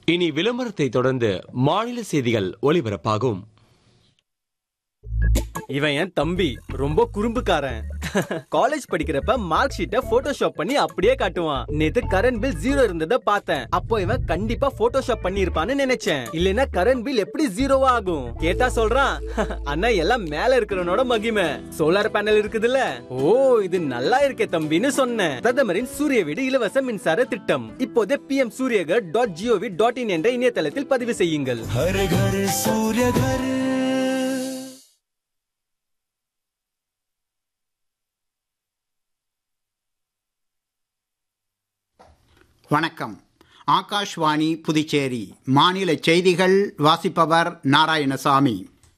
இனி விளம்பரத்தை தொடர்ந்து மாநில செய்திகள் ஒலிபரப்பாகும் இவன் என் தம்பி ரொம்ப குறும்புக்காரன் காலேஜ் படிக்கிறப்ப மார்க் ஷீட்டை போட்டோஷாப் பண்ணி அப்படியே காட்டுவான் நேத்து கரண்ட் பில் ஜீரோ இருந்ததை பார்த்தேன் அப்போ இவன் கண்டிப்பா போட்டோஷாப் பண்ணி இருப்பான்னு நினைச்சேன் இல்லனா கரண்ட் பில் எப்படி ஜீரோவா ஆகும் கேட்டா சொல்றான் அண்ணா எல்லாம் மேல இருக்கிறவனோட மகிமை சோலார் பேனல் இருக்குதுல்ல ஓ இது நல்லா இருக்கே தம்பின்னு சொன்னேன் பிரதமரின் சூரிய வீடு இலவச மின்சார திட்டம் இப்போதே PM Suryaghar dot GOV dot in என்ற இணையதளத்தில் பதிவு செய்யுங்கள் हर घर सूर्य घर வணக்கம் ஆகாஷ்வாணி புதுச்சேரி மாநில செய்திகள் வாசிப்பவர் நாராயணசாமி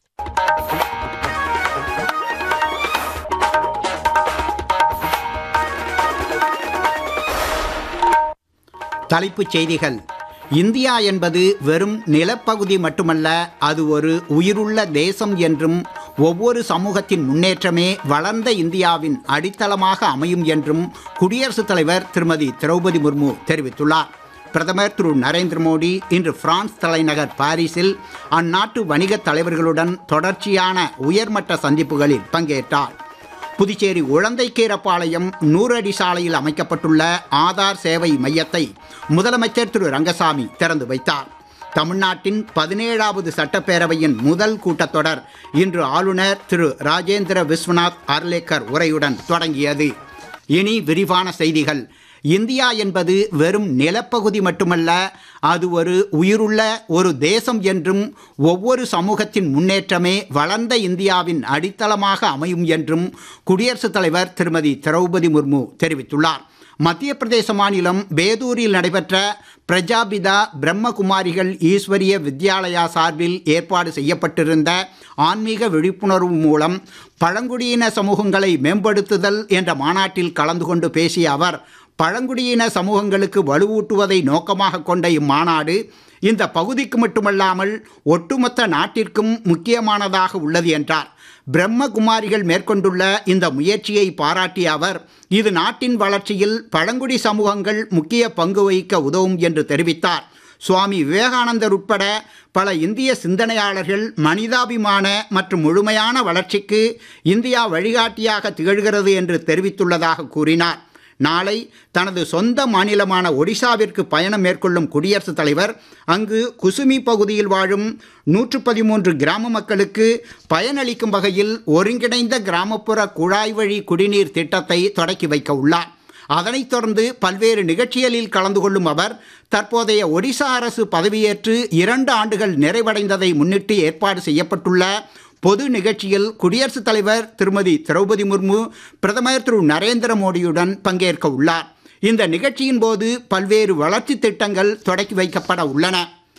தலைப்புச் செய்திகள் இந்தியா என்பது வெறும் நிலப்பகுதி மட்டுமல்ல அது ஒரு உயிருள்ள தேசம் என்றும் ஒவ்வொரு சமூகத்தின் முன்னேற்றமே வளர்ந்த இந்தியாவின் அடித்தளமாக அமையும் என்றும் குடியரசுத் தலைவர் திருமதி திரௌபதி முர்மு தெரிவித்துள்ளார் பிரதமர் திரு நரேந்திர மோடி இன்று பிரான்ஸ் தலைநகர் பாரிஸில் அந்நாட்டு வணிகத் தலைவர்களுடன் தொடர்ச்சியான உயர்மட்ட சந்திப்புகளில் பங்கேற்றார் புதுச்சேரி உழந்தைக்கீரப்பாளையம் நூறடி சாலையில் அமைக்கப்பட்டுள்ள ஆதார் சேவை மையத்தை முதலமைச்சர் திரு ரங்கசாமி திறந்து வைத்தார் தமிழ்நாட்டின் பதினேழாவது சட்டப்பேரவையின் முதல் கூட்டத்தொடர் இன்று ஆளுநர் திரு ராஜேந்திர விஸ்வநாத் அர்லேக்கர் உரையுடன் தொடங்கியது இனி விரிவான செய்திகள் இந்தியா என்பது வெறும் நிலப்பகுதி மட்டுமல்ல அது ஒரு உயிருள்ள ஒரு தேசம் என்றும் ஒவ்வொரு சமூகத்தின் முன்னேற்றமே வளர்ந்த இந்தியாவின் அடித்தளமாக அமையும் என்றும் குடியரசுத் தலைவர் திருமதி திரௌபதி முர்மு தெரிவித்துள்ளார் மத்திய பிரதேச மாநிலம் பேதூரில் நடைபெற்ற பிரஜாபிதா பிரம்மகுமாரிகள் ஈஸ்வரிய வித்யாலயா சார்பில் ஏற்பாடு செய்யப்பட்டிருந்த ஆன்மீக விழிப்புணர்வு மூலம் பழங்குடியின சமூகங்களை மேம்படுத்துதல் என்ற மாநாட்டில் கலந்து கொண்டு பேசிய அவர் பழங்குடியின சமூகங்களுக்கு வலுவூட்டுவதை நோக்கமாக கொண்ட இம்மாநாடு இந்த பகுதிக்கு மட்டுமல்லாமல் ஒட்டுமொத்த நாட்டிற்கும் முக்கியமானதாக உள்ளது என்றார் பிரம்மகுமாரிகள் மேற்கொண்டுள்ள இந்த முயற்சியை பாராட்டிய அவர் இது நாட்டின் வளர்ச்சியில் பழங்குடி சமூகங்கள் முக்கிய பங்கு வகிக்க உதவும் என்று தெரிவித்தார் சுவாமி விவேகானந்தர் உட்பட பல இந்திய சிந்தனையாளர்கள் மனிதாபிமான மற்றும் முழுமையான வளர்ச்சிக்கு இந்தியா வழிகாட்டியாக திகழ்கிறது என்று தெரிவித்துள்ளதாக கூறினார் நாளை தனது சொந்த மாநிலமான ஒடிசாவிற்கு பயணம் மேற்கொள்ளும் குடியரசுத் தலைவர் அங்கு குசுமி பகுதியில் வாழும் நூற்று பதிமூன்று கிராம மக்களுக்கு பயனளிக்கும் வகையில் ஒருங்கிணைந்த கிராமப்புற குழாய் வழி குடிநீர் திட்டத்தை தொடக்கி வைக்க உள்ளார் அதனைத் தொடர்ந்து பல்வேறு நிகழ்ச்சிகளில் கலந்து கொள்ளும் அவர் தற்போதைய ஒடிசா அரசு பதவியேற்று இரண்டு ஆண்டுகள் நிறைவடைந்ததை முன்னிட்டு ஏற்பாடு செய்யப்பட்டுள்ள பொது நிகழ்ச்சியில் குடியரசுத் தலைவர் திருமதி திரௌபதி முர்மு பிரதமர் திரு நரேந்திர மோடியுடன் பங்கேற்க உள்ளார் இந்த நிகழ்ச்சியின் போது பல்வேறு வளர்ச்சி திட்டங்கள் தொடக்கி வைக்கப்பட உள்ளன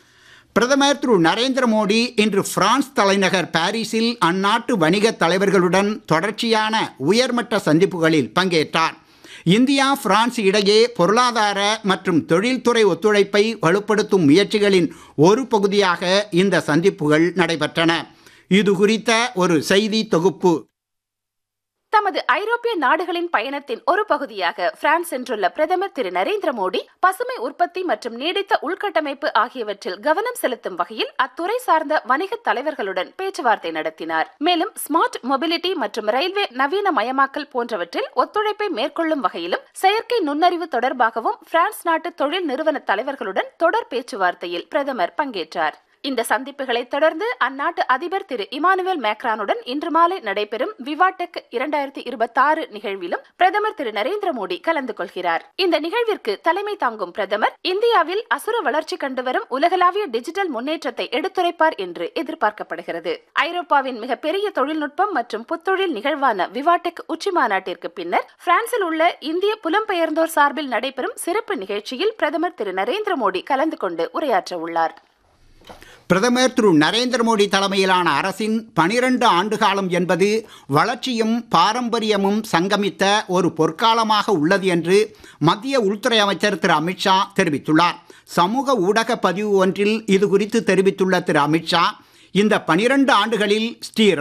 பிரதமர் திரு நரேந்திர மோடி இன்று பிரான்ஸ் தலைநகர் பாரிஸில் அந்நாட்டு வணிகத் தலைவர்களுடன் தொடர்ச்சியான உயர்மட்ட சந்திப்புகளில் பங்கேற்றார் இந்தியா பிரான்ஸ் இடையே பொருளாதார மற்றும் தொழில்துறை ஒத்துழைப்பை வலுப்படுத்தும் முயற்சிகளின் ஒரு பகுதியாக இந்த சந்திப்புகள் நடைபெற்றன இது குறித்த ஒரு செய்தி தொகுப்பு தமது ஐரோப்பிய நாடுகளின் பயணத்தின் ஒரு பகுதியாக பிரான்ஸ் சென்றுள்ள பிரதமர் திரு நரேந்திர மோடி பசுமை உற்பத்தி மற்றும் நீடித்த உள்கட்டமைப்பு ஆகியவற்றில் கவனம் செலுத்தும் வகையில் அத்துறை சார்ந்த வணிக தலைவர்களுடன் பேச்சுவார்த்தை நடத்தினார் மேலும் ஸ்மார்ட் மொபிலிட்டி மற்றும் ரயில்வே நவீனமயமாக்கல் போன்றவற்றில் ஒத்துழைப்பை மேற்கொள்ளும் வகையிலும் செயற்கை நுண்ணறிவு தொடர்பாகவும் பிரான்ஸ் நாட்டு தொழில் நிறுவன தலைவர்களுடன் தொடர் பேச்சுவார்த்தையில் பிரதமர் பங்கேற்றார் இந்த சந்திப்புகளை தொடர்ந்து அந்நாட்டு அதிபர் திரு இமானுவேல் மேக்ரானுடன் இன்று மாலை நடைபெறும் விவாடெக் இரண்டாயிரத்தி இருபத்தி ஆறு நிகழ்விலும் பிரதமர் திரு நரேந்திர மோடி கலந்து கொள்கிறார் இந்த நிகழ்விற்கு தலைமை தாங்கும் பிரதமர் இந்தியாவில் அசுர வளர்ச்சி கண்டு வரும் உலகளாவிய டிஜிட்டல் முன்னேற்றத்தை எடுத்துரைப்பார் என்று எதிர்பார்க்கப்படுகிறது ஐரோப்பாவின் மிகப்பெரிய தொழில்நுட்பம் மற்றும் புத்தொழில் நிகழ்வான விவாடெக் உச்சி மாநாட்டிற்கு பின்னர் பிரான்சில் உள்ள இந்திய புலம்பெயர்ந்தோர் சார்பில் நடைபெறும் சிறப்பு நிகழ்ச்சியில் பிரதமர் திரு நரேந்திர மோடி கலந்து கொண்டு உரையாற்ற உள்ளார் பிரதமர் திரு நரேந்திர மோடி தலைமையிலான அரசின் பனிரெண்டு ஆண்டு காலம் என்பது வளர்ச்சியும் பாரம்பரியமும் சங்கமித்த ஒரு பொற்காலமாக உள்ளது என்று மத்திய உள்துறை அமைச்சர் திரு அமித்ஷா தெரிவித்துள்ளார் சமூக ஊடக பதிவு ஒன்றில் இது குறித்து தெரிவித்துள்ள திரு அமித்ஷா இந்த பனிரெண்டு ஆண்டுகளில் ஸ்ரீ